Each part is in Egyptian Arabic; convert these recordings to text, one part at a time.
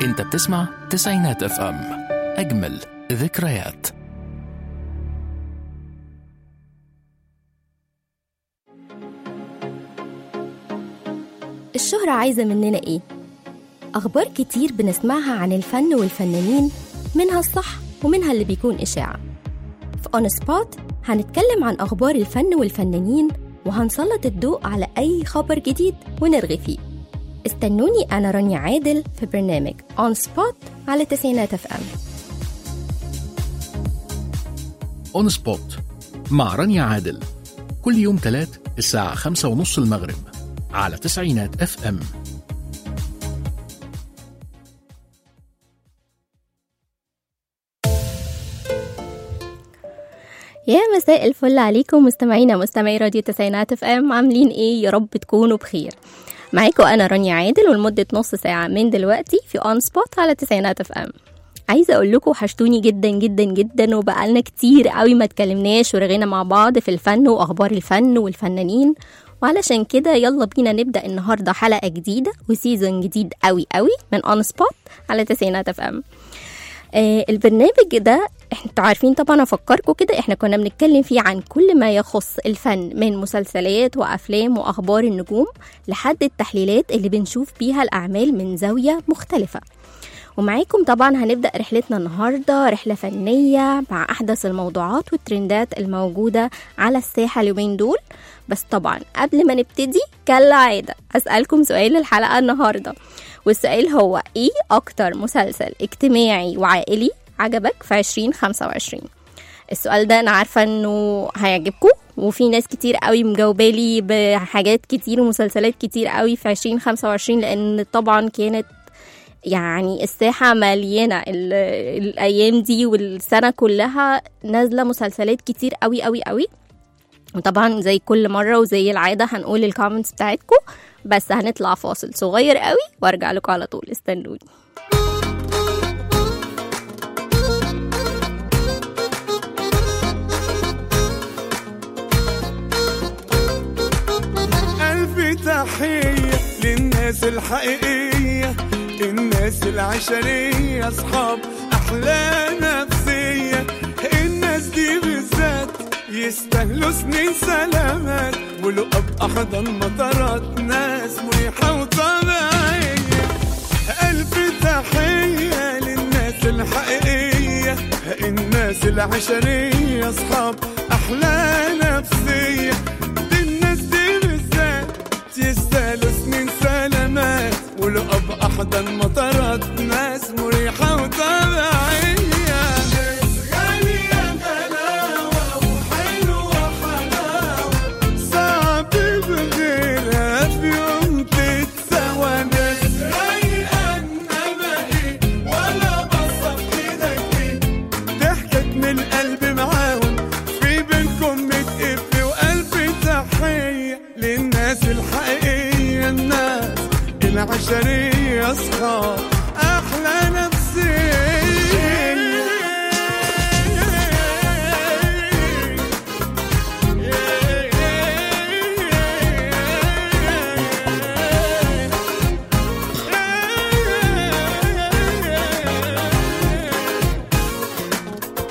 انت بتسمع تسعينات اف ام اجمل ذكريات الشهرة عايزة مننا إيه؟ أخبار كتير بنسمعها عن الفن والفنانين منها الصح ومنها اللي بيكون إشاعة في أون سبوت هنتكلم عن أخبار الفن والفنانين وهنسلط الضوء على أي خبر جديد ونرغي فيه استنوني أنا رانيا عادل في برنامج أون سبوت على تسعينات اف ام اون سبوت مع رانيا عادل كل يوم تلات الساعة خمسة ونص المغرب على تسعينات اف ام يا مساء الفل عليكم مستمعينا مستمعي راديو تسعينات اف ام عاملين ايه يا رب تكونوا بخير معاكم انا رانيا عادل ولمده نص ساعه من دلوقتي في اون سبوت على تسعينات اف ام عايزه اقول لكم وحشتوني جدا جدا جدا وبقالنا كتير قوي ما اتكلمناش ورغينا مع بعض في الفن واخبار الفن والفنانين وعلشان كده يلا بينا نبدا النهارده حلقه جديده وسيزون جديد قوي قوي من اون سبوت على تسعينات اف ام آه، البرنامج ده انتوا عارفين طبعا افكركم كده احنا كنا بنتكلم فيه عن كل ما يخص الفن من مسلسلات وافلام واخبار النجوم لحد التحليلات اللي بنشوف بيها الاعمال من زاويه مختلفه ومعاكم طبعا هنبدا رحلتنا النهارده رحله فنيه مع احدث الموضوعات والترندات الموجوده على الساحه اليومين دول بس طبعا قبل ما نبتدي كالعاده اسالكم سؤال الحلقه النهارده والسؤال هو ايه اكتر مسلسل اجتماعي وعائلي عجبك في 2025 السؤال ده انا عارفه انه هيعجبكم وفي ناس كتير قوي مجاوبالي بحاجات كتير ومسلسلات كتير قوي في 2025 لان طبعا كانت يعني الساحة مليانة ال- الأيام دي والسنة كلها نازلة مسلسلات كتير قوي قوي قوي وطبعا زي كل مرة وزي العادة هنقول الكومنتس بتاعتكم بس هنطلع فاصل صغير قوي وارجع لكم على طول استنوني ألف تحية للناس الحقيقية الناس العشرية أصحاب أحلى نفسية الناس دي بالذات يستاهلوا سنين سلامات ولقب أحضن مطارات ناس مريحة وطبيعية ألف تحية للناس الحقيقية الناس العشرية أصحاب أحلى نفسية دي الناس دي بالذات يستاهلوا سنين سلامات ولقب أحضن مطارات ناس مريحة وطبيعية ناس غالية غلاوة وحلوة حلاوة صعب بغيرها في يوم تتسوى ناس رايقة إنما إيه ولا بصة في إيدك إيه ضحكك من القلب معاهم في بينكم متقف وقلب تحية للناس الحقيقية الناس العشرية أصحاب أحلى نفسية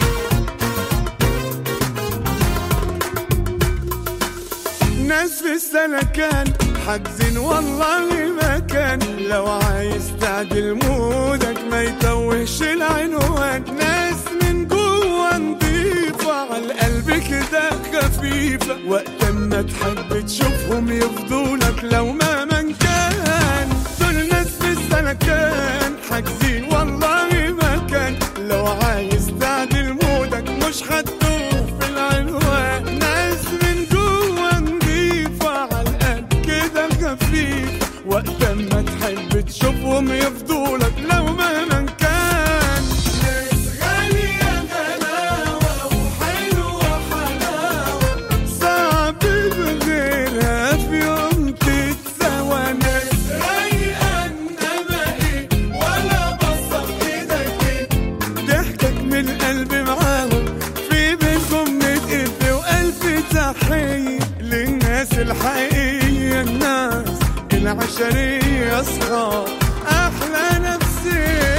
ناس في السلكان حاجزين والله مكان لو عايز تعدل مودك ما يتوهش العنوان ناس من جوه نضيفة على القلب كده خفيفة وقت ما تحب تشوفهم يفضولك لو ما من كان دول ناس في السلكان حاجزين والله مكان لو عايز تعدل مودك مش هتدوخ في العنوان ناس من جوه نضيفة على القلب كده خفيف وقت ما تحب تشوفهم يفضولك لو مهما كان ناس غالية غلاوة وحلوة حلاوة صعب بغيرها في يوم تتسوى ناس رايقة إنما إيه ولا بصة في إيدك إيه ضحكك من القلب معاهم في بينكم متقف وألف تحية للناس الحقيقية الناس العشرية أصحاب أحلى نفسية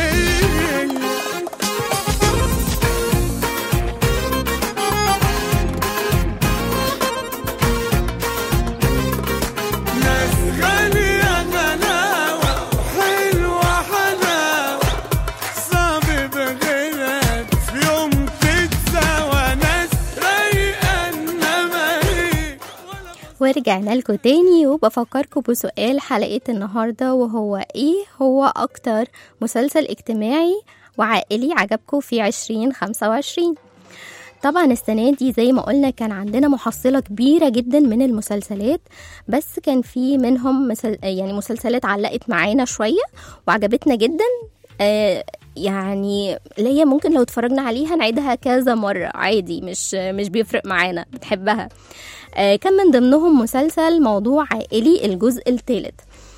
ورجعنا لكم تاني وبفكركم بسؤال حلقة النهاردة وهو ايه هو اكتر مسلسل اجتماعي وعائلي عجبكم في عشرين خمسة وعشرين طبعا السنة دي زي ما قلنا كان عندنا محصلة كبيرة جدا من المسلسلات بس كان في منهم مسل... يعني مسلسلات علقت معانا شوية وعجبتنا جدا آه يعني اللي هي ممكن لو اتفرجنا عليها نعيدها كذا مرة عادي مش مش بيفرق معانا بتحبها آه كان من ضمنهم مسلسل موضوع عائلي الجزء الثالث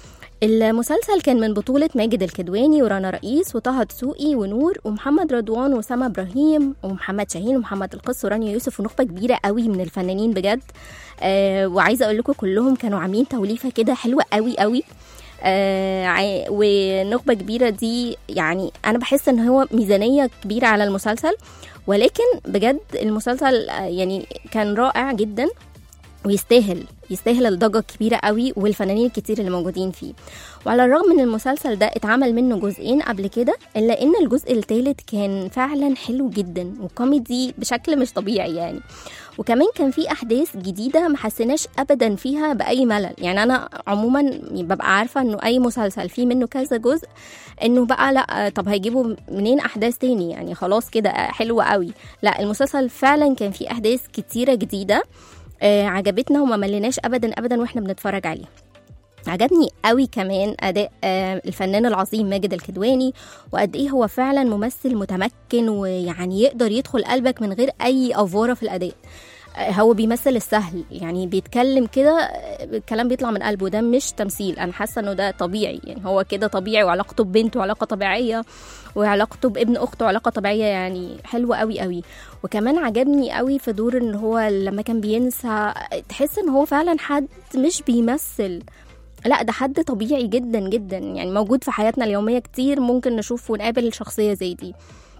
المسلسل كان من بطولة ماجد الكدواني ورنا رئيس وطه دسوقي ونور ومحمد رضوان وسما ابراهيم ومحمد شاهين ومحمد القص ورانيا يوسف ونخبة كبيرة قوي من الفنانين بجد آه وعايزة اقول لكم كلهم كانوا عاملين توليفة كده حلوة قوي قوي آه ع- ونخبة كبيرة دي يعني أنا بحس إن هو ميزانية كبيرة على المسلسل ولكن بجد المسلسل آه، يعني كان رائع جدا ويستاهل يستاهل الضجة الكبيرة قوي والفنانين الكتير اللي موجودين فيه وعلى الرغم من المسلسل ده اتعمل منه جزئين قبل كده إلا إن الجزء الثالث كان فعلا حلو جدا وكوميدي بشكل مش طبيعي يعني وكمان كان في أحداث جديدة ما حسيناش أبدا فيها بأي ملل يعني أنا عموما ببقى عارفة إنه أي مسلسل فيه منه كذا جزء إنه بقى لا طب هيجيبوا منين أحداث تاني يعني خلاص كده حلوة قوي لا المسلسل فعلا كان فيه أحداث كتيرة جديدة آه، عجبتنا وما مليناش ابدا ابدا واحنا بنتفرج عليه عجبني قوي كمان اداء آه، الفنان العظيم ماجد الكدواني وقد ايه هو فعلا ممثل متمكن ويعني يقدر يدخل قلبك من غير اي افوره في الاداء آه، هو بيمثل السهل يعني بيتكلم كده آه، الكلام بيطلع من قلبه ده مش تمثيل انا حاسه انه ده طبيعي يعني هو كده طبيعي وعلاقته ببنته علاقه طبيعيه وعلاقته بابن اخته علاقه طبيعيه يعني حلوه قوي قوي وكمان عجبني قوي في دور ان هو لما كان بينسى تحس ان هو فعلا حد مش بيمثل لا ده حد طبيعي جدا جدا يعني موجود في حياتنا اليوميه كتير ممكن نشوف ونقابل شخصيه زي دي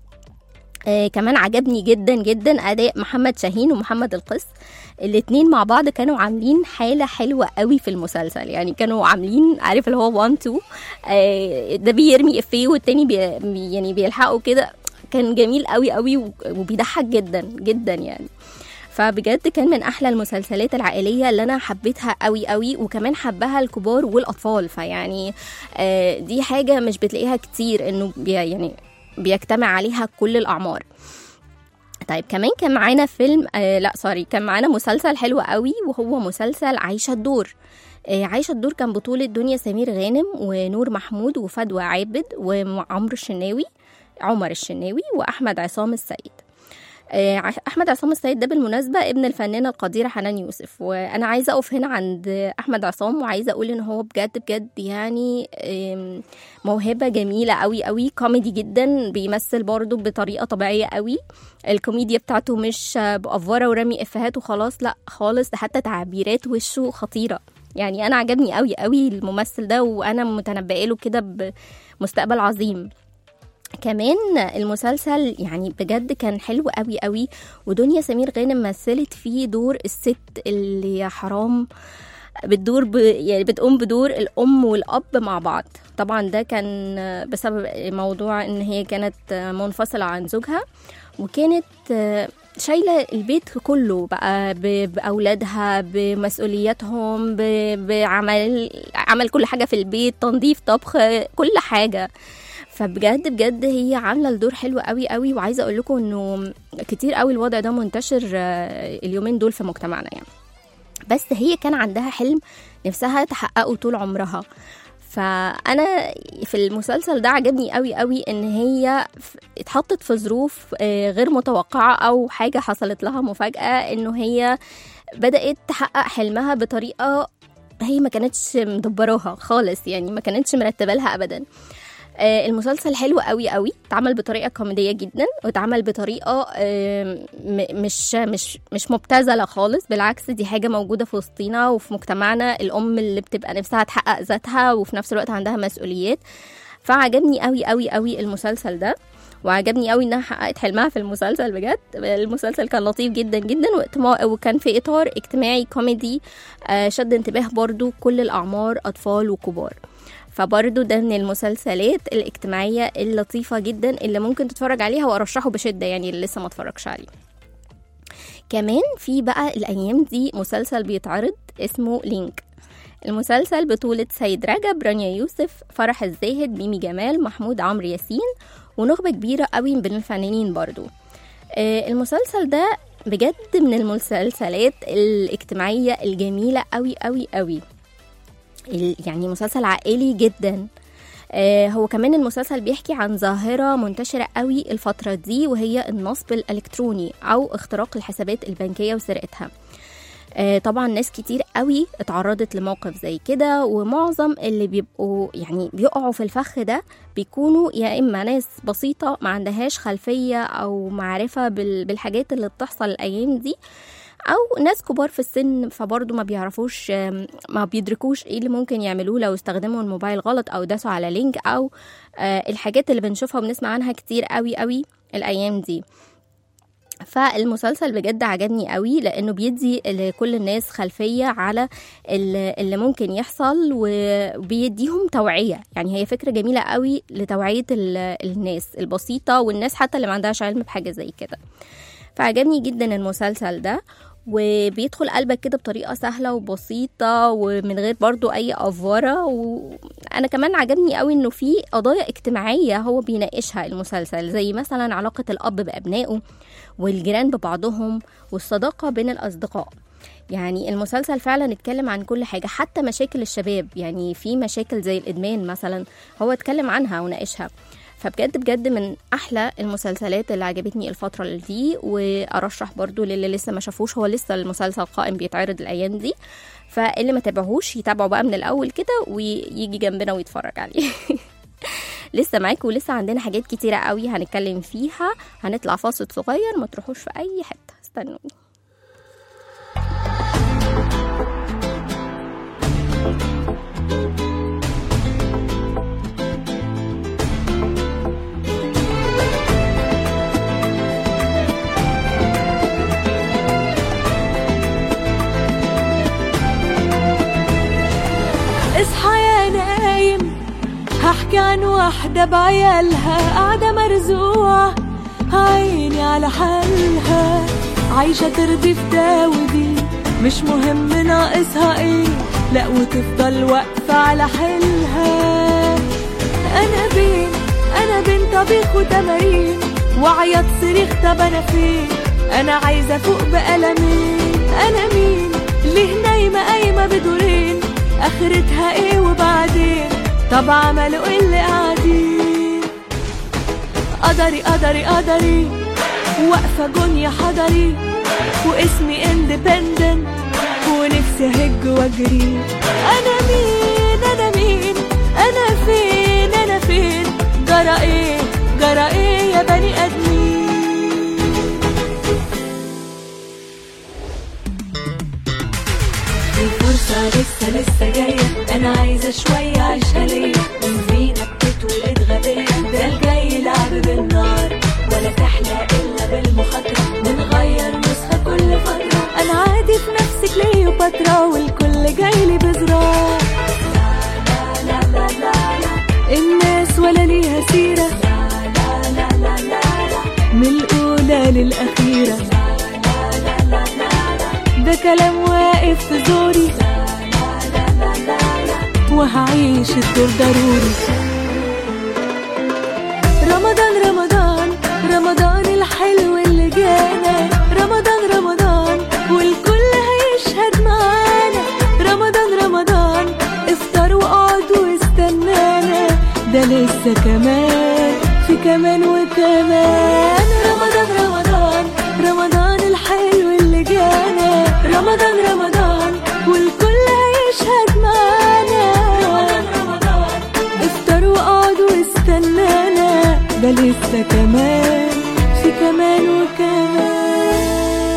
آه كمان عجبني جدا جدا اداء محمد شاهين ومحمد القس الاتنين مع بعض كانوا عاملين حاله حلوه قوي في المسلسل يعني كانوا عاملين عارف اللي هو 1 2 آه ده بيرمي افيه والتاني بي يعني بيلحقوا كده كان جميل قوي قوي وبيضحك جدا جدا يعني فبجد كان من احلى المسلسلات العائليه اللي انا حبيتها قوي قوي وكمان حبها الكبار والاطفال فيعني آه دي حاجه مش بتلاقيها كتير انه بي يعني بيجتمع عليها كل الاعمار طيب كمان كان معانا فيلم آه لا سوري كان معانا مسلسل حلو قوي وهو مسلسل عايشه الدور آه عايشه الدور كان بطوله دنيا سمير غانم ونور محمود وفدوى عابد وعمرو الشناوي عمر الشناوي واحمد عصام السيد آه، احمد عصام السيد ده بالمناسبه ابن الفنانه القديره حنان يوسف وانا عايزه اقف هنا عند احمد عصام وعايزه اقول ان هو بجد بجد يعني آم، موهبه جميله قوي قوي كوميدي جدا بيمثل برضه بطريقه طبيعيه قوي الكوميديا بتاعته مش آه، بافوره ورمي افيهات وخلاص لا خالص ده حتى تعبيرات وشه خطيره يعني انا عجبني قوي قوي الممثل ده وانا متنبئه له كده بمستقبل عظيم كمان المسلسل يعني بجد كان حلو قوي قوي ودنيا سمير غانم مثلت فيه دور الست اللي يا حرام بتدور ب... يعني بتقوم بدور الام والاب مع بعض طبعا ده كان بسبب موضوع ان هي كانت منفصله عن زوجها وكانت شايله البيت كله بقى ب- باولادها بمسؤولياتهم ب- بعمل عمل كل حاجه في البيت تنظيف طبخ كل حاجه فبجد بجد هي عامله الدور حلو قوي قوي وعايزه اقول لكم انه كتير قوي الوضع ده منتشر آه، اليومين دول في مجتمعنا يعني بس هي كان عندها حلم نفسها تحققه طول عمرها فانا في المسلسل ده عجبني قوي قوي ان هي ف- اتحطت في ظروف آه، غير متوقعه او حاجه حصلت لها مفاجاه انه هي بدات تحقق حلمها بطريقه هي ما كانتش مدبراها خالص يعني ما كانتش مرتبه لها ابدا آه، المسلسل حلو قوي قوي اتعمل بطريقه كوميديه جدا واتعمل بطريقه آه، م- مش مش مش مبتذله خالص بالعكس دي حاجه موجوده في وسطينا وفي مجتمعنا الام اللي بتبقى نفسها تحقق ذاتها وفي نفس الوقت عندها مسؤوليات فعجبني قوي قوي قوي المسلسل ده وعجبني قوي انها حققت حلمها في المسلسل بجد المسلسل كان لطيف جدا جدا وإتما- وكان في اطار اجتماعي كوميدي آه، شد انتباه برضو كل الاعمار اطفال وكبار فبرضو ده من المسلسلات الاجتماعية اللطيفة جدا اللي ممكن تتفرج عليها وارشحه بشدة يعني اللي لسه ما اتفرجش عليه كمان في بقى الأيام دي مسلسل بيتعرض اسمه لينك المسلسل بطولة سيد رجب رانيا يوسف فرح الزاهد ميمي جمال محمود عمرو ياسين ونخبة كبيرة قوي من الفنانين برضو آه، المسلسل ده بجد من المسلسلات الاجتماعية الجميلة قوي قوي قوي ال- يعني مسلسل عائلي جدا آه، هو كمان المسلسل بيحكي عن ظاهرة منتشرة قوي الفترة دي وهي النصب الإلكتروني أو اختراق الحسابات البنكية وسرقتها آه، طبعا ناس كتير قوي اتعرضت لموقف زي كده ومعظم اللي بيبقوا يعني بيقعوا في الفخ ده بيكونوا يا اما ناس بسيطه ما عندهاش خلفيه او معرفه بال- بالحاجات اللي بتحصل الايام دي او ناس كبار في السن فبرضه ما بيعرفوش آم، ما بيدركوش ايه اللي ممكن يعملوه لو استخدموا الموبايل غلط او داسوا على لينك او آه، الحاجات اللي بنشوفها وبنسمع عنها كتير قوي قوي الايام دي فالمسلسل بجد عجبني قوي لانه بيدي لكل الناس خلفيه على ال- اللي ممكن يحصل وبيديهم توعيه يعني هي فكره جميله قوي لتوعيه ال- الناس البسيطه والناس حتى اللي ما عندهاش علم بحاجه زي كده فعجبني جدا المسلسل ده وبيدخل قلبك كده بطريقه سهله وبسيطه ومن غير برضو اي افوره وانا كمان عجبني قوي انه في قضايا اجتماعيه هو بيناقشها المسلسل زي مثلا علاقه الاب بابنائه والجيران ببعضهم والصداقه بين الاصدقاء يعني المسلسل فعلا اتكلم عن كل حاجه حتى مشاكل الشباب يعني في مشاكل زي الادمان مثلا هو اتكلم عنها وناقشها فبجد بجد من احلى المسلسلات اللي عجبتني الفتره دي وارشح برضو للي لسه ما شافوش هو لسه المسلسل قائم بيتعرض الايام دي فاللي ما تابعهوش يتابعوا بقى من الاول كده ويجي جنبنا ويتفرج عليه لسه معاكم ولسه عندنا حاجات كتيرة قوي هنتكلم فيها هنطلع فاصل صغير ما تروحوش في أي حتة استنوني اصحى يا نايم هحكي عن واحدة بعيالها قاعدة مرزوعة عيني على حالها عايشة ترضي في ده ودي مش مهم ناقصها ايه لا وتفضل واقفة على حيلها انا بين انا بين طبيخ وتمارين وعيط صريخ طب انا فين انا عايزة افوق بقلمين انا مين ليه نايمة قايمة بدورين اخرتها ايه وبعدين طب عملوا ايه اللي قاعدين قدري قدري قدري واقفة جونيا حضري واسمي اندبندنت ونفسي اهج واجري انا مين انا مين انا فين انا فين جرى ايه جرى ايه يا بني ادمين الفرصة لسه لسه جاية أنا عايزة شوية عيشها ليا من فينا بتتولد غبية ده الجاي لعب بالنار ولا تحلى إلا بالمخاطرة بنغير نسخة كل فترة أنا عادي في نفسي كليوباترا والكل جاي لي بزرار لا لا لا لا لا الناس ولا ليها سيرة لا لا لا لا لا لا من الأولى للأخيرة ده كلام واقف في زوري وهعيش الدور ضروري رمضان رمضان رمضان الحلو اللي جانا رمضان رمضان والكل هيشهد معانا رمضان رمضان افطر واقعد واستنانا ده لسه كمان في كمان وكمان رمضان رمضان رمضان الحلو اللي جانا رمضان رمضان والكل هيشهد معانا رمضان رمضان افطر واقعد واستنانا ده لسه كمان في كمان وكمان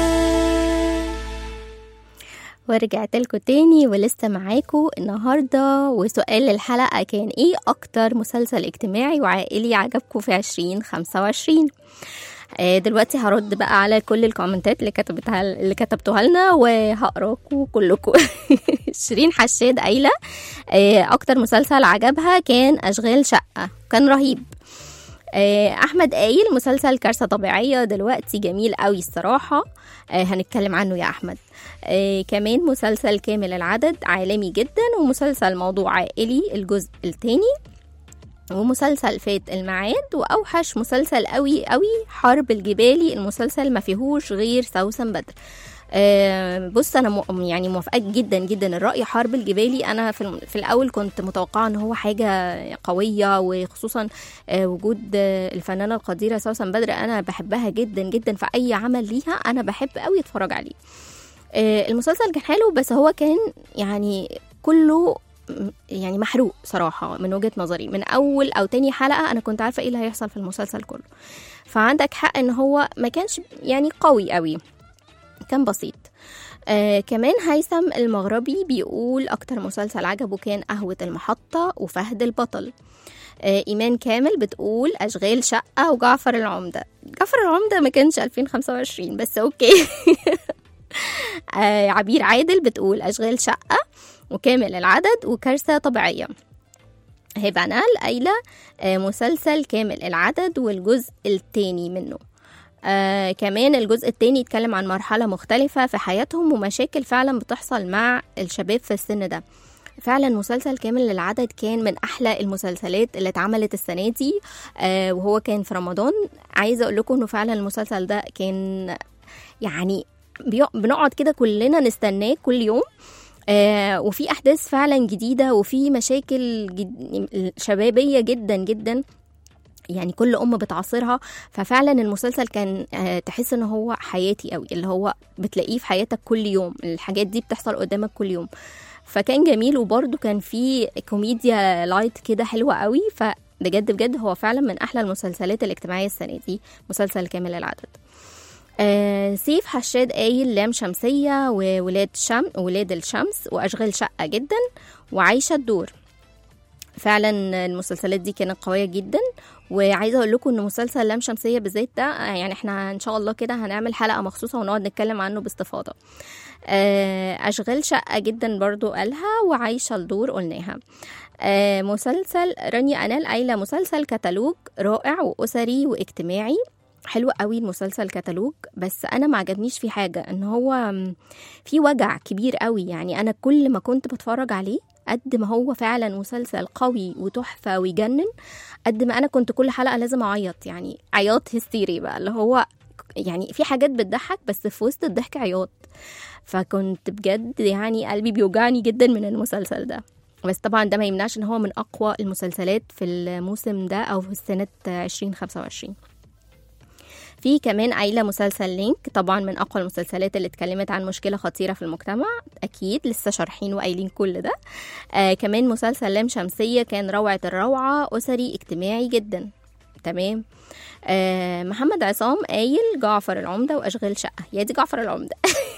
ورجعت لكم تاني ولسه معاكم النهاردة وسؤال الحلقة كان ايه اكتر مسلسل اجتماعي وعائلي عجبكم في عشرين خمسة وعشرين آه، دلوقتي هرد بقى على كل الكومنتات اللي كتبتها اللي كتبتوها لنا وهقراكم كلكم شيرين حشاد قايله آه، اكتر مسلسل عجبها كان اشغال شقه كان رهيب آه، احمد قايل مسلسل كارثه طبيعيه دلوقتي جميل قوي الصراحه آه، هنتكلم عنه يا احمد آه، كمان مسلسل كامل العدد عالمي جدا ومسلسل موضوع عائلي الجزء الثاني ومسلسل فات الميعاد واوحش مسلسل قوي قوي حرب الجبالي المسلسل ما فيهوش غير سوسن بدر آه، بص انا م- يعني موافقاك جدا جدا الراي حرب الجبالي انا في, الم- في الاول كنت متوقعه ان هو حاجه قويه وخصوصا آه، وجود آه، الفنانه القديره سوسن بدر انا بحبها جدا جدا في اي عمل ليها انا بحب قوي اتفرج عليه آه، المسلسل كان حلو بس هو كان يعني كله م- يعني محروق صراحة من وجهة نظري من أول أو تاني حلقة أنا كنت عارفة إيه اللي هيحصل في المسلسل كله فعندك حق إن هو ما كانش يعني قوي قوي كان بسيط آه كمان هيثم المغربي بيقول أكتر مسلسل عجبه كان قهوة المحطة وفهد البطل آه إيمان كامل بتقول أشغال شقة وجعفر العمدة جعفر العمدة ما كانش 2025 بس أوكي آه عبير عادل بتقول أشغال شقة وكامل العدد وكارثة طبيعية هبانال قايلة آه مسلسل كامل العدد والجزء التاني منه آه كمان الجزء التاني يتكلم عن مرحلة مختلفة في حياتهم ومشاكل فعلا بتحصل مع الشباب في السن ده فعلا مسلسل كامل للعدد كان من احلى المسلسلات اللي اتعملت السنه دي آه وهو كان في رمضان عايزه اقول لكم انه فعلا المسلسل ده كان يعني بيق- بنقعد كده كلنا نستناه كل يوم آه وفي احداث فعلا جديده وفي مشاكل جد شبابيه جدا جدا يعني كل ام بتعاصرها ففعلا المسلسل كان آه، تحس ان هو حياتي قوي اللي هو بتلاقيه في حياتك كل يوم الحاجات دي بتحصل قدامك كل يوم فكان جميل وبرده كان في كوميديا لايت كده حلوه قوي فبجد بجد هو فعلا من احلى المسلسلات الاجتماعيه السنه دي مسلسل كامل العدد آه سيف حشاد قايل لام شمسية وولاد شم ولاد الشمس وأشغال شقة جدا وعايشة الدور فعلا المسلسلات دي كانت قوية جدا وعايزة أقول لكم إن مسلسل لام شمسية بالذات ده آه، يعني احنا إن شاء الله كده هنعمل حلقة مخصوصة ونقعد نتكلم عنه باستفاضة آه، أشغال شقة جدا برضو قالها وعايشة الدور قلناها آه، مسلسل رانيا أنال قايلة مسلسل كتالوج رائع وأسري واجتماعي حلو قوي المسلسل كتالوج بس انا ما عجبنيش فيه حاجه ان هو م، في وجع كبير قوي يعني انا كل ما كنت بتفرج عليه قد ما هو فعلا مسلسل قوي وتحفه ويجنن قد ما انا كنت كل حلقه لازم اعيط يعني عياط هستيري بقى اللي هو يعني في حاجات بتضحك بس في وسط الضحك عياط فكنت بجد يعني قلبي بيوجعني جدا من المسلسل ده بس طبعا ده ما يمنعش ان هو من اقوى المسلسلات في الموسم ده او في السنه 2025 في كمان عيلة مسلسل لينك طبعا من أقوى المسلسلات اللي اتكلمت عن مشكلة خطيرة في المجتمع أكيد لسه شارحين وقايلين كل ده آه كمان مسلسل لام شمسية كان روعة الروعة أسري اجتماعي جدا تمام آه محمد عصام قايل جعفر العمدة وأشغال شقة يا دي جعفر العمدة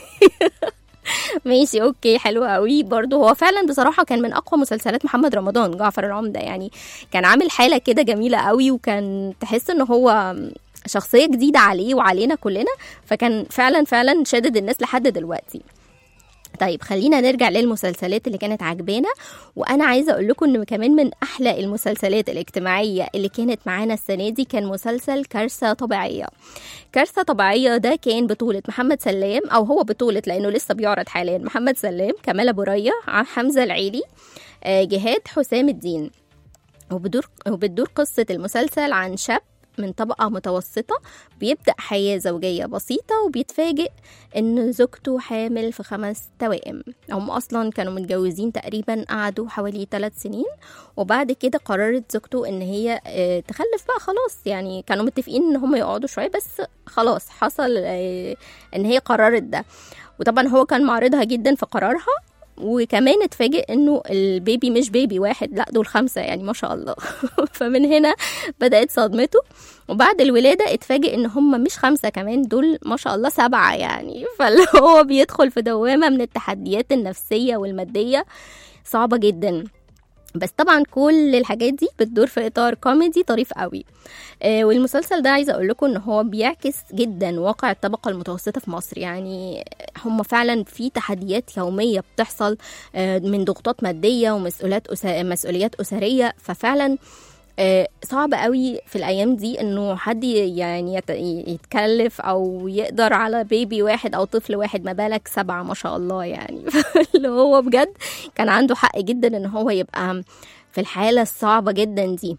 ماشي اوكي حلو قوي برضو هو فعلا بصراحه كان من اقوى مسلسلات محمد رمضان جعفر العمده يعني كان عامل حاله كده جميله قوي وكان تحس ان هو شخصيه جديده عليه وعلينا كلنا فكان فعلا فعلا شادد الناس لحد دلوقتي طيب خلينا نرجع للمسلسلات اللي كانت عجبانا وانا عايزه اقول لكم ان كمان من احلى المسلسلات الاجتماعيه اللي كانت معانا السنه دي كان مسلسل كارثه طبيعيه كارثه طبيعيه ده كان بطوله محمد سلام او هو بطوله لانه لسه بيعرض حاليا محمد سلام كمال ابو ريا حمزه العيلي آه، جهاد حسام الدين وبدور وبتدور قصة المسلسل عن شاب من طبقة متوسطة بيبدأ حياة زوجية بسيطة وبيتفاجئ إن زوجته حامل في خمس توائم هم أصلا كانوا متجوزين تقريبا قعدوا حوالي ثلاث سنين وبعد كده قررت زوجته إن هي آه، تخلف بقى خلاص يعني كانوا متفقين إن هم يقعدوا شوية بس خلاص حصل آه، إن هي قررت ده وطبعا هو كان معرضها جدا في قرارها وكمان اتفاجئ انه البيبي مش بيبي واحد لا دول خمسه يعني ما شاء الله فمن هنا بدات صدمته وبعد الولاده اتفاجئ ان هم مش خمسه كمان دول ما شاء الله سبعه يعني فاللي هو بيدخل في دوامه من التحديات النفسيه والماديه صعبه جدا بس طبعا كل الحاجات دي بتدور في اطار كوميدي طريف قوي آه والمسلسل ده عايزه اقول لكم ان هو بيعكس جدا واقع الطبقه المتوسطه في مصر يعني هم فعلا في تحديات يوميه بتحصل آه من ضغوطات ماديه ومسؤوليات أس... مسؤوليات اسريه ففعلا آه، صعب قوي في الايام دي انه حد ي- يعني يت- يتكلف او يقدر على بيبي واحد او طفل واحد ما بالك سبعه ما شاء الله يعني اللي هو بجد كان عنده حق جدا ان هو يبقى في الحاله الصعبه جدا دي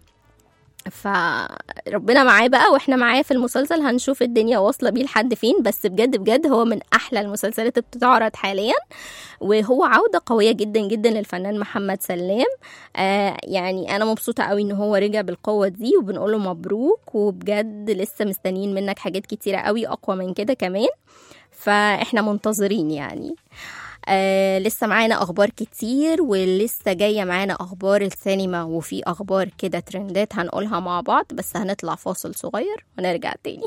فربنا معاه بقى واحنا معاه في المسلسل هنشوف الدنيا واصله بيه لحد فين بس بجد بجد هو من احلى المسلسلات اللي بتتعرض حاليا وهو عوده قويه جدا جدا للفنان محمد سلام آه يعني انا مبسوطه قوي ان هو رجع بالقوه دي وبنقول له مبروك وبجد لسه مستنيين منك حاجات كتيره قوي اقوى من كده كمان فاحنا منتظرين يعني آه لسه معانا اخبار كتير ولسه جايه معانا اخبار السينما وفي اخبار كده ترندات هنقولها مع بعض بس هنطلع فاصل صغير ونرجع تاني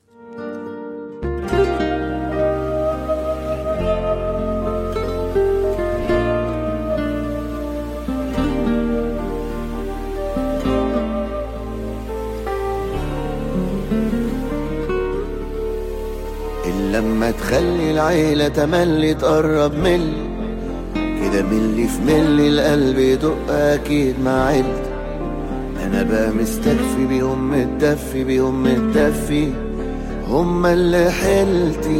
إلا لما تخلي العيلة تملي تقرب ملي كده ملي في ملي القلب يدق أكيد مع عيلتي أنا بقى مستكفي بيهم متدفي بيهم متدفي هما اللي حيلتي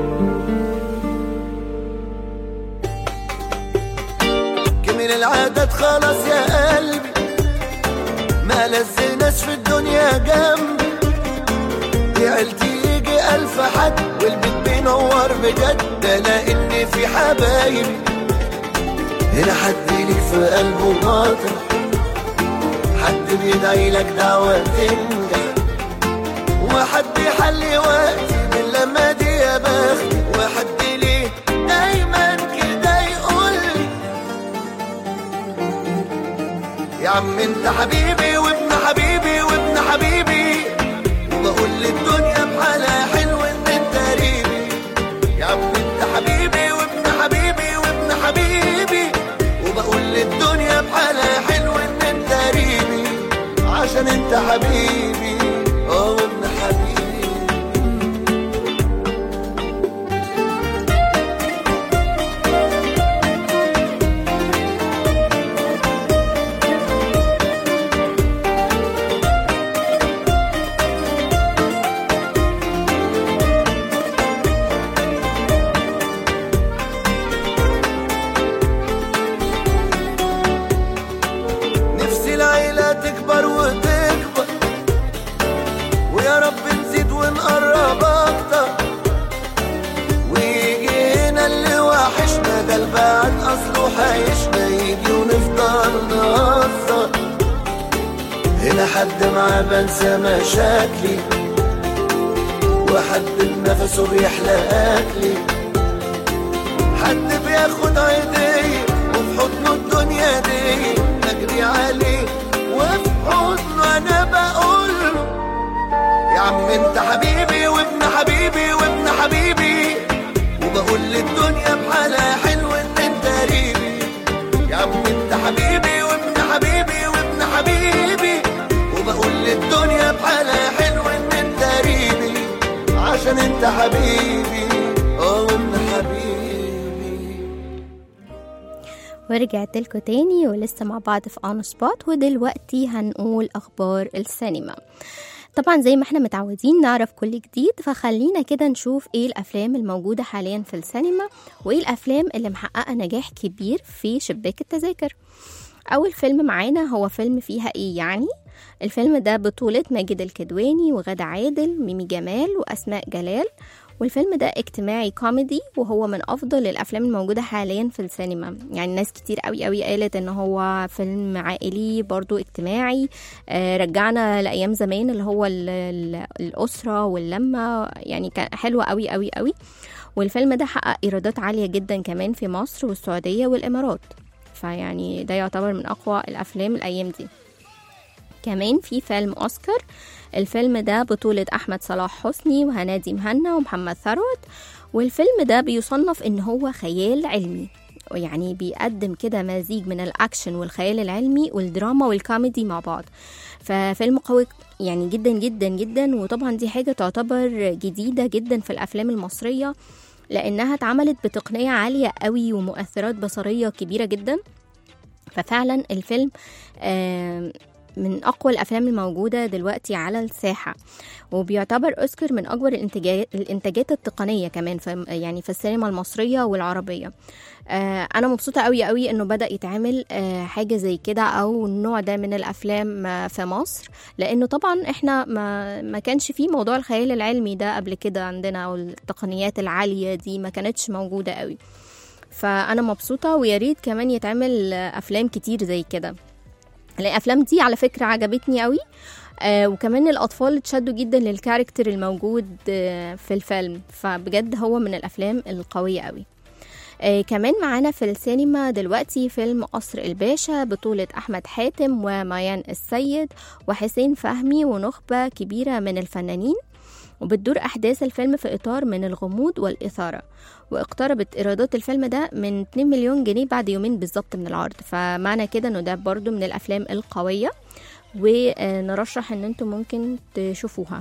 كمل العادات خلاص يا قلبي ما لزناش في الدنيا جنبي دي عيلتي يجي ألف حد والبيت بينور بجد ده لأن في حبايبي هنا حد ليك في قلبه ماطر حد بيدعي لك دعوة تنجح وحد يحلي وقتي من لما دي يا بختي وحد ليه دايما كده يقول لي يا عم انت حبيبي وابن حبيبي وابن حبيبي وبقول للدنيا بحالها حلو ان انت قريبي يا عم انت حبيبي وابن حبيبي وابن حبيبي وبقول للدنيا بحالها حلو ان انت قريبي عشان انت حبيبي اه وابن حبيبي نفسي العيلة تكبر وتكبر ويا رب نزيد ونقرب أكتر ويجي هنا اللي وحشنا ده البعد أصله حيشنا يجي ونفضل نهزر هنا حد معاه بنسى مشاكلي وحد بنفسه بيحلى أكلي حد بياخد عيدي وفي حضنه الدنيا دي بجري عليه وفي حضنه انا بقول له يا عم انت حبيبي وابن حبيبي وابن حبيبي وبقول للدنيا بحالها حلو ان انت قريبي يا عم انت حبيبي وابن حبيبي وابن حبيبي وبقول للدنيا بحالها حلو ان انت قريبي عشان انت حبيبي اه وابن حبيبي ورجعت لكم تاني ولسه مع بعض في اون سبوت ودلوقتي هنقول اخبار السينما طبعا زي ما احنا متعودين نعرف كل جديد فخلينا كده نشوف ايه الافلام الموجوده حاليا في السينما وايه الافلام اللي محققه نجاح كبير في شباك التذاكر اول فيلم معانا هو فيلم فيها ايه يعني الفيلم ده بطولة ماجد الكدواني وغادة عادل ميمي جمال وأسماء جلال والفيلم ده اجتماعي كوميدي وهو من افضل الافلام الموجوده حاليا في السينما يعني ناس كتير قوي قوي قالت ان هو فيلم عائلي برضو اجتماعي آه، رجعنا لايام زمان اللي هو ال- ال- الاسره واللمه يعني كان حلو قوي قوي قوي والفيلم ده حقق ايرادات عاليه جدا كمان في مصر والسعوديه والامارات فيعني ده يعتبر من اقوى الافلام الايام دي كمان في فيلم اوسكار الفيلم ده بطولة أحمد صلاح حسني وهنادي مهنا ومحمد ثروت والفيلم ده بيصنف إن هو خيال علمي يعني بيقدم كده مزيج من الأكشن والخيال العلمي والدراما والكوميدي مع بعض ففيلم قوي يعني جدا جدا جدا وطبعا دي حاجة تعتبر جديدة جدا في الأفلام المصرية لأنها اتعملت بتقنية عالية قوي ومؤثرات بصرية كبيرة جدا ففعلا الفيلم آم، من أقوى الأفلام الموجودة دلوقتي على الساحة وبيعتبر أوسكار من أكبر الإنتاجات, الإنتاجات التقنية كمان في يعني في السينما المصرية والعربية آه، أنا مبسوطة قوي قوي إنه بدأ يتعمل آه، حاجة زي كده أو النوع ده من الأفلام آه، في مصر لأنه طبعا إحنا ما, ما كانش فيه موضوع الخيال العلمي ده قبل كده عندنا أو التقنيات العالية دي ما كانتش موجودة قوي فأنا مبسوطة ويا ريت كمان يتعمل آه، أفلام كتير زي كده الافلام دي على فكره عجبتني قوي آه وكمان الاطفال اتشدوا جدا للكاركتر الموجود آه في الفيلم فبجد هو من الافلام القويه قوي آه كمان معانا في السينما دلوقتي فيلم قصر الباشا بطولة أحمد حاتم وميان السيد وحسين فهمي ونخبة كبيرة من الفنانين وبتدور أحداث الفيلم في إطار من الغموض والإثارة واقتربت إيرادات الفيلم ده من 2 مليون جنيه بعد يومين بالظبط من العرض فمعنى كده إنه ده برضو من الأفلام القوية ونرشح إن انتم ممكن تشوفوها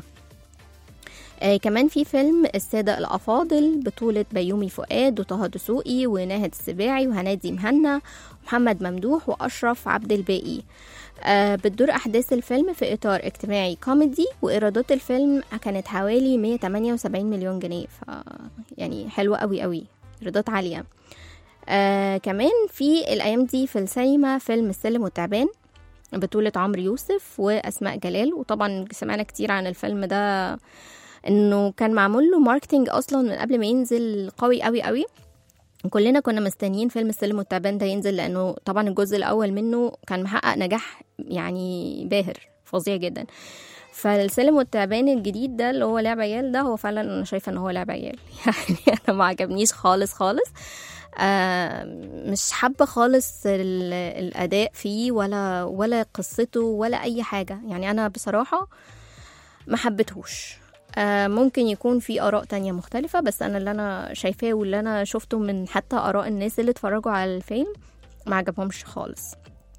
آه كمان في فيلم السادة الأفاضل بطولة بيومي فؤاد وطه دسوقي وناهد السباعي وهنادي مهنا ومحمد ممدوح وأشرف عبد الباقي آه بتدور أحداث الفيلم في إطار اجتماعي كوميدي وإيرادات الفيلم كانت حوالي 178 مليون جنيه ف يعني حلوة قوي قوي إيرادات عالية آه كمان في الأيام دي في السينما فيلم السلم والتعبان بطولة عمرو يوسف وأسماء جلال وطبعا سمعنا كتير عن الفيلم ده انه كان معمول له ماركتينج اصلا من قبل ما ينزل قوي قوي قوي كلنا كنا مستنيين فيلم السلم والتعبان ده ينزل لانه طبعا الجزء الاول منه كان محقق نجاح يعني باهر فظيع جدا فالسلم والتعبان الجديد ده اللي هو لعب عيال ده هو فعلا انا شايفه ان هو لعب عيال يعني انا ما عجبنيش خالص خالص آه مش حابه خالص ال- الاداء فيه ولا ولا قصته ولا اي حاجه يعني انا بصراحه ما حبيتهوش آه، ممكن يكون في آراء تانية مختلفة بس أنا اللي أنا شايفاه واللي أنا شفته من حتى آراء الناس اللي اتفرجوا على الفيلم ما عجبهمش خالص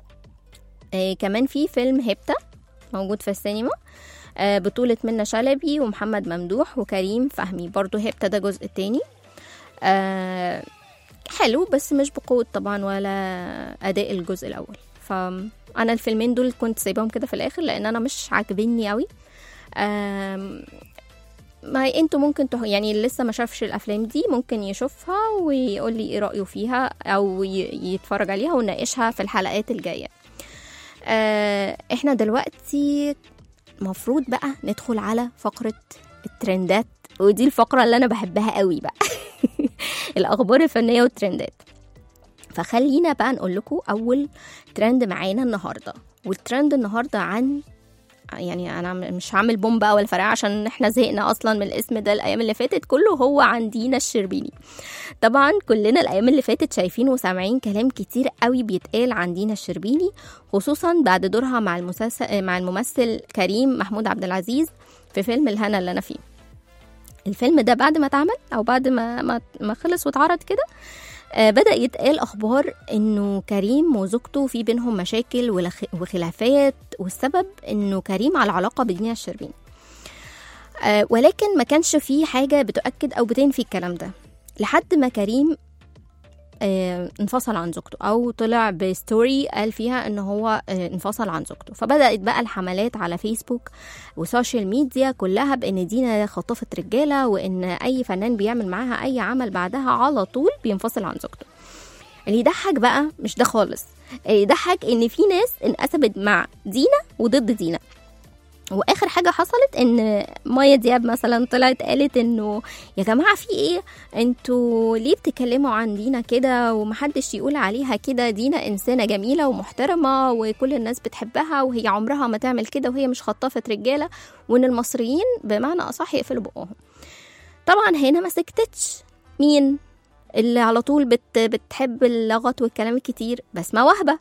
آه، كمان في فيلم هيبتا موجود في السينما آه، بطولة منى شلبي ومحمد ممدوح وكريم فهمي برضو هيبتا ده جزء تاني آه، حلو بس مش بقوة طبعا ولا أداء الجزء الأول فأنا الفيلمين دول كنت سايباهم كده في الآخر لأن أنا مش عاجبني قوي آم، ما هي انتوا ممكن تح... يعني اللي لسه ما شافش الافلام دي ممكن يشوفها ويقول لي ايه رايه فيها او ي... يتفرج عليها ونناقشها في الحلقات الجايه آه احنا دلوقتي مفروض بقى ندخل على فقره الترندات ودي الفقره اللي انا بحبها قوي بقى الاخبار الفنيه والترندات فخلينا بقى نقول لكم اول ترند معانا النهارده والترند النهارده عن يعني انا م- مش هعمل بوم بقى ولا فرقعه عشان احنا زهقنا اصلا من الاسم ده الايام اللي فاتت كله هو عن دينا الشربيني طبعا كلنا الايام اللي فاتت شايفين وسامعين كلام كتير قوي بيتقال عن دينا الشربيني خصوصا بعد دورها مع المسلسل مع الممثل كريم محمود عبد العزيز في فيلم الهنا اللي انا فيه الفيلم ده بعد ما اتعمل او بعد ما ما, ما خلص واتعرض كده آه، بدأ يتقال أخبار إنه كريم وزوجته في بينهم مشاكل ولخ- وخلافات والسبب إنه كريم على علاقة بدينا الشربيني آه، ولكن ما كانش في حاجة بتؤكد أو بتنفي الكلام ده لحد ما كريم آه، انفصل عن زوجته او طلع بستوري قال فيها ان هو آه، انفصل عن زوجته فبدات بقى الحملات على فيسبوك وسوشيال ميديا كلها بان دينا خطفت رجاله وان اي فنان بيعمل معاها اي عمل بعدها على طول بينفصل عن زوجته اللي يضحك بقى مش ده خالص اللي يضحك ان في ناس انقسمت مع دينا وضد دينا واخر حاجه حصلت ان مايا دياب مثلا طلعت قالت انه يا جماعه في ايه انتوا ليه بتتكلموا عن دينا كده ومحدش يقول عليها كده دينا انسانه جميله ومحترمه وكل الناس بتحبها وهي عمرها ما تعمل كده وهي مش خطافه رجاله وان المصريين بمعنى اصح يقفلوا بقهم طبعا هنا ما سكتتش مين اللي على طول بت بتحب اللغط والكلام الكتير بسمة وهبة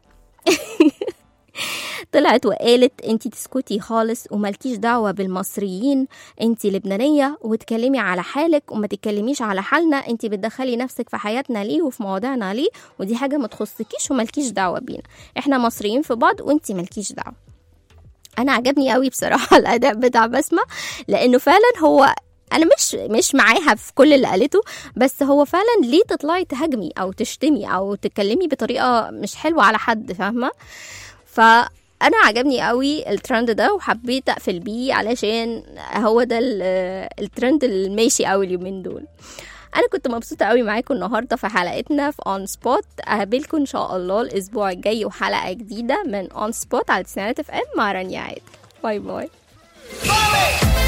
طلعت وقالت انتي تسكتي خالص وملكيش دعوة بالمصريين انتي لبنانية وتكلمي على حالك وما تتكلميش على حالنا انتي بتدخلي نفسك في حياتنا ليه وفي مواضيعنا ليه ودي حاجة ما تخصكيش وملكيش دعوة بينا احنا مصريين في بعض وانتي ملكيش دعوة انا عجبني قوي بصراحة الاداء بتاع بسمة لانه فعلا هو انا مش مش معاها في كل اللي قالته بس هو فعلا ليه تطلعي تهاجمي او تشتمي او تتكلمي بطريقه مش حلوه على حد فاهمه ف انا عجبني قوي الترند ده وحبيت اقفل بيه علشان هو ده ال- الترند الماشي قوي اليومين دول انا كنت مبسوطه قوي معاكم النهارده في حلقتنا في اون سبوت اقابلكم ان شاء الله الاسبوع الجاي وحلقه جديده من اون سبوت على تسعينات اف ام مع رانيا عادل باي باي